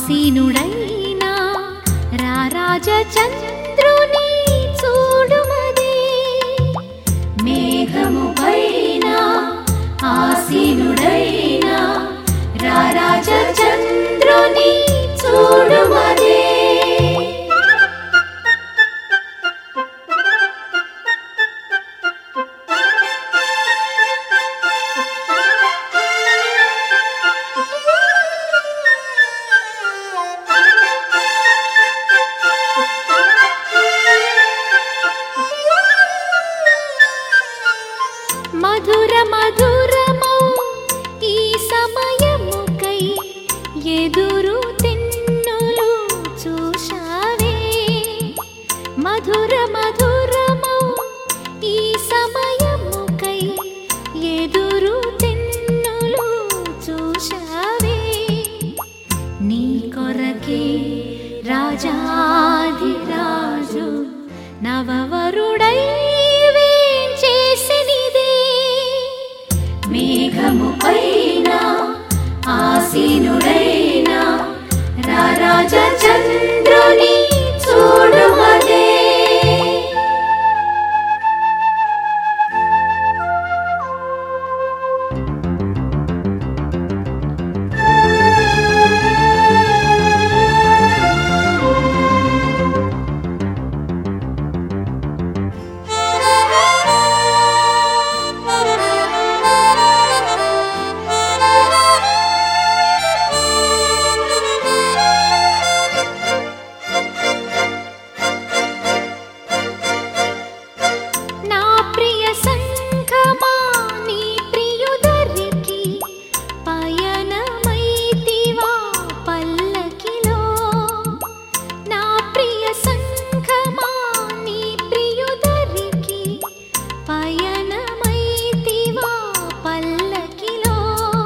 ఆసీనుడైనా రారాజ చంద్రుని చూడుమదే మేఘము పైన ఆసీనుడైనా రారాజ చంద్రుని చూడుమదే మధుర మధురమౌ ఈ సమయముకై ఎదురు తిన్నులు చూశావే మధుర మధురమౌ ఈ సమయముకై ఎదురు తిన్నులు చూశావే నీ కొరకే రాజాధిరాజు నవవరుడై వేంచేసినిదే మేఘము పైన ఆసీనుడైన రారాజ చంద్రుని చూడుమదే నా ప్రియ సంఘమా నీ ప్రియుదరికి పయనమైతివా పల్లకిలో నా ప్రియ సంఘమా నీ ప్రియుదరికి పయనమైతివా పల్లకిలో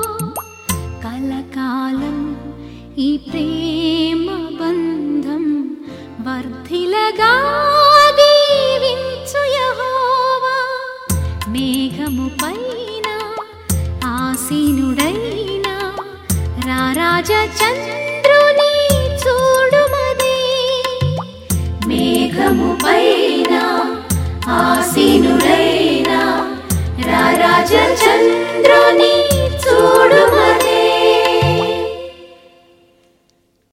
కలకాలం ఈ ప్రేమ బంధం వర్ధిలగా దీవించు యెహోవా మేఘము పైన ఆసీనుడైన రారాజ చంద్రుని చూడుమదే మేఘము పైన ఆసీనుడై